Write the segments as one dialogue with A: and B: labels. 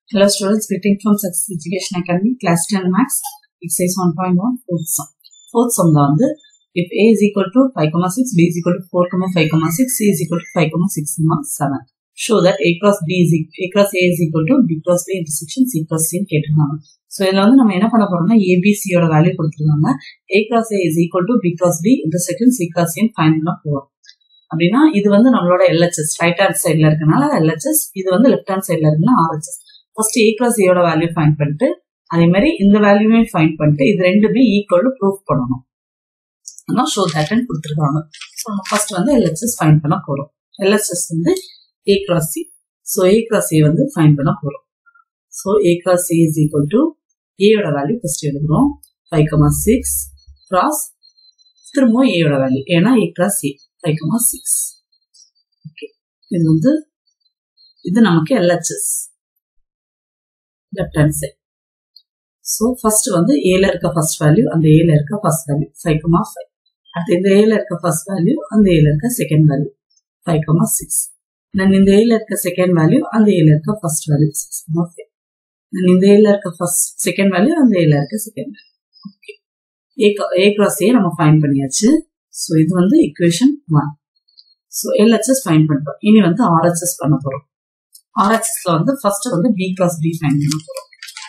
A: Hello students, greeting from Success Education Academy, class 10 max, exercise 1.1, fourth sum. Fourth sum தான் வந்து, if a is equal to 5,6, b is equal to 4,5,6, c is equal to 5,6, 7. Show that a cross b is equal, a cross a is equal to b cross b intersection c cross c கேட்டிருக்காங்க. So இதில் வந்து நம்ம என்ன பண்ண போறோம்னா ஏபிசியோட value கொடுத்துருக்காங்க A cross A is equal to B cross B intersection C cross சின்னு ஃபைன் பண்ண போறோம் அப்படின்னா இது வந்து நம்மளோட எல்ஹெச்எஸ் ரைட் ஹேண்ட் சைட்ல இருக்கனால எல்ஹெச்எஸ் இது வந்து லெஃப்ட் ஹேண்ட் சைட்ல இருக்குன்னா ஆர்ஹெச்எஸ் ஃபர்ஸ்ட் ஏ கிளாஸ் ஏயோட வேல்யூ ஃபைன் பண்ணிட்டு அதே மாதிரி இந்த வேல்யூமே ஃபைன் பண்ணிட்டு இது ரெண்டுமே ஈக்குவல் ப்ரூஃப் பண்ணணும் ஆனால் ஷோ தட்னு கொடுத்துருக்காங்க ஸோ நம்ம ஃபர்ஸ்ட் வந்து எல்ஹெச்எஸ் ஃபைன் பண்ண போறோம் எல்ஹெச்எஸ் வந்து A cross C so A cross A வந்து ஃபைன் பண்ண போறோம் so A cross C is equal to ஏயோட வேல்யூ ஃபர்ஸ்ட் எடுக்கிறோம் ஃபைவ் கமா சிக்ஸ் கிராஸ் திரும்பவும் ஏயோட வேல்யூ ஏன்னா A cross A five comma six okay இது வந்து இது நமக்கு LHS left hand side so first வந்து ஏல இருக்க ஃபர்ஸ்ட் வேல்யூ அந்த ஏல இருக்க first value five comma five அடுத்து இந்த ஏல இருக்க ஃபர்ஸ்ட் வேல்யூ அந்த ஏல இருக்க second value five comma six then இந்த ஏல இருக்க செகண்ட் வேல்யூ அந்த ஏல இருக்க first value six comma five then இந்த ஏல இருக்க ஃபர்ஸ்ட் செகண்ட் வேல்யூ அந்த ஏல இருக்க second value okay A A cross A நம்ம ஃபைன் பண்ணியாச்சு ஸோ இது வந்து equation one so LHS find பண்ணிட்டோம் இனி வந்து ஆர்ஹெச்எஸ் பண்ண போறோம் ஆர்ஹெச்எஸ்ல வந்து ஃபர்ஸ்ட் வந்து பி கிராஸ் பி ஃபைன் பண்ண போறோம்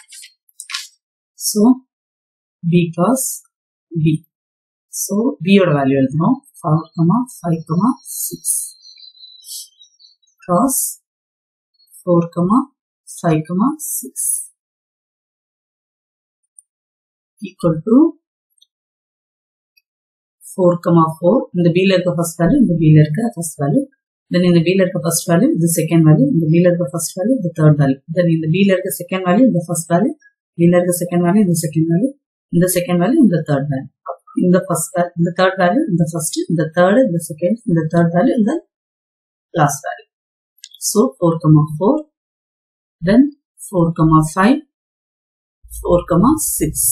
A: so B cross B so பியோட வேல்யூ எழுதணும் four comma five comma six cross four comma five comma six equal to four comma four இந்த பில இருக்க ஃபர்ஸ்ட் வேல்யூ இந்த பில இருக்க ஃபர்ஸ்ட் வேல்யூ தென் இந்த பில இருக்க ஃபர்ஸ்ட் வேல்யூ இது செகண்ட் வேல்யூ இந்த பில இருக்க ஃபர்ஸ்ட் வேல்யூ இந்த தேர்ட் வேல்யூ தென் இந்த பில இருக்க செகண்ட் வேல்யூ இந்த ஃபர்ஸ்ட் வேல்யூ பில இருக்க செகண்ட் வேல்யூ இந்த செகண்ட் வேல்யூ இந்த செகண்ட் வேல்யூ இந்த தேர்ட் வேல்யூ இந்த ஃபர்ஸ்ட் இந்த தேர்ட் வேல்யூ இந்த ஃபர்ஸ்ட் இந்த தேர்ட் இந்த செகண்ட் இந்த தேர்ட் வேல்யூ இந்த last value so four comma four then four comma five four comma six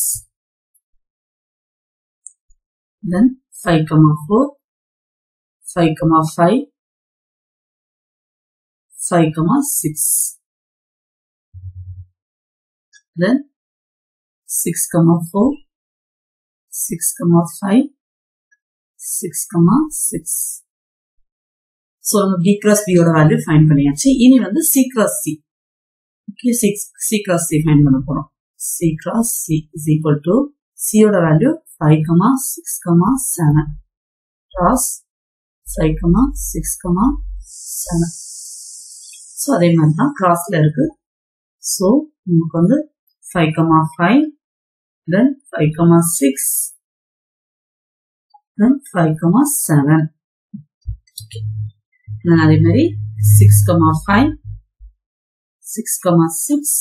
A: then 5 comma 4 5 comma 5 5 comma 6 then 6 comma 4 6 comma 5 6 comma 6 so நம்ம B cross பியோட value find பண்ணியாச்சு இனி வந்து C cross C okay six C cross C find பண்ண போறோம் C cross C is equal to சியோட value 5 comma 6 comma 7 cross 5 comma 6 comma 7 so அதே மாதிரி தான் கிராஸ்ல இருக்கு ஸோ நமக்கு வந்து five comma five then five comma six then five comma seven then அதே மாதிரி six comma five six comma six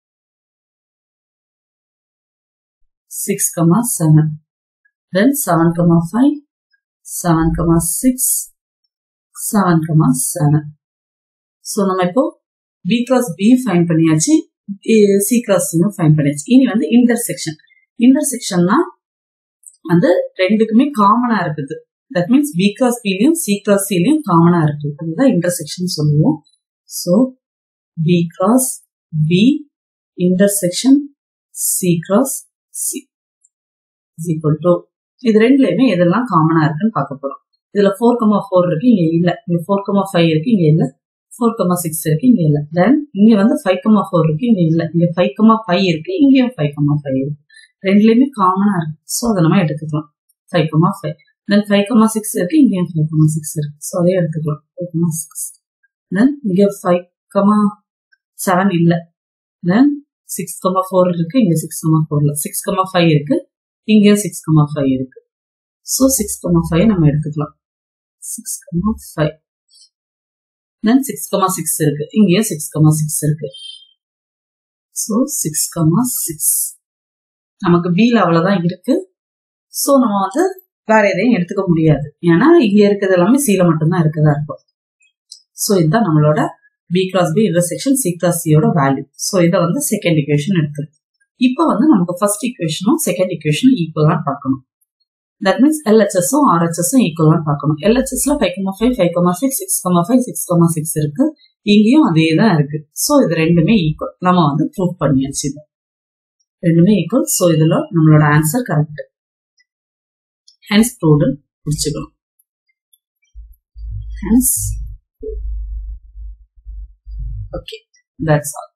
A: six comma seven then 7 comma 5 7 comma 6 7 comma 7 so நம்ம இப்போ பி கிராஸ் பி ஃபைன் பண்ணியாச்சு C cross find பண்ணியாச்சு இனி வந்து intersection இன்டர்செக்ஷன்னா வந்து ரெண்டுக்குமே காமனா இருக்குது தட் மீன்ஸ் பி கிராஸ் பிலையும் சி கிராஸ் சிலையும் காமனா இருக்கு அதுதான் இன்டர்செக்ஷன் சொல்லுவோம் so B cross B intersection C cross C is equal to இது ரெண்டுலயுமே எதெல்லாம் காமனா இருக்குன்னு பார்க்க போறோம் இதுல ஃபோர் கமா ஃபோர் இருக்கு இங்க இல்ல இங்க ஃபோர் கமா ஃபைவ் இருக்கு இங்க இல்ல ஃபோர் கமா சிக்ஸ் இருக்கு இங்க இல்ல தென் இங்க வந்து ஃபைவ் கமா ஃபோர் இருக்கு இங்க இல்ல இங்க ஃபைவ் கமா ஃபைவ் இருக்கு இங்கேயும் ஃபைவ் கமா ஃபைவ் இருக்கு ரெண்டுலயுமே காமனா இருக்கு ஸோ அதை நம்ம எடுத்துக்கலாம் five comma five then five comma six இருக்கு இங்கேயும் ஃபைவ் கமா சிக்ஸ் இருக்கு ஸோ அதே எடுத்துக்கலாம் ஃபைவ் கமா சிக்ஸ் தென் இங்க ஃபைவ் கமா செவன் இல்ல தென் சிக்ஸ் கமா ஃபோர் இருக்கு இங்க சிக்ஸ் கமா ஃபோர்ல சிக்ஸ் கமா ஃபைவ் இருக்கு இங்கேயும் சிக்ஸ் கமா ஃபைவ் இருக்கு ஸோ சிக்ஸ் கமா ஃபைவ் நம்ம எடுத்துக்கலாம் six comma five then six comma six இருக்கு இங்கேயும் சிக்ஸ் கமா சிக்ஸ் இருக்கு ஸோ சிக்ஸ் கமா சிக்ஸ் நமக்கு பியில் அவ்வளோதான் இருக்கு ஸோ நம்ம வந்து வேற எதையும் எடுத்துக்க முடியாது ஏன்னா இங்க இருக்கிறது எல்லாமே சில மட்டும்தான் இருக்கதா இருக்கும் ஸோ இதுதான் நம்மளோட B cross B intersection C cross சியோட வேல்யூ ஸோ இதை வந்து செகண்ட் இக்குவேஷன் எடுத்துருக்கு இப்போ வந்து நமக்கு ஃபர்ஸ்ட் இக்குவேஷனும் செகண்ட் இக்குவேஷனும் ஈக்குவலான்னு பார்க்கணும் தட் மீன்ஸ் எல்ஹெச்எஸும் ஆர்ஹெச்எஸும் ஈக்குவலாக பார்க்கணும் எல்ஹெச்எஸ்ல five comma five five comma six six comma five six comma six இருக்கு இங்கேயும் அதே தான் இருக்கு ஸோ இது ரெண்டுமே ஈக்குவல் நம்ம வந்து ப்ரூவ் பண்ணியாச்சு இது ரெண்டுமே ஈக்குவல் ஸோ இதுல நம்மளோட ஆன்சர் கரெக்ட் ஹென்ஸ் ப்ரூவ்டு பிடிச்சிக்கணும் ஹென்ஸ் ஓகே தட்ஸ் ஆல்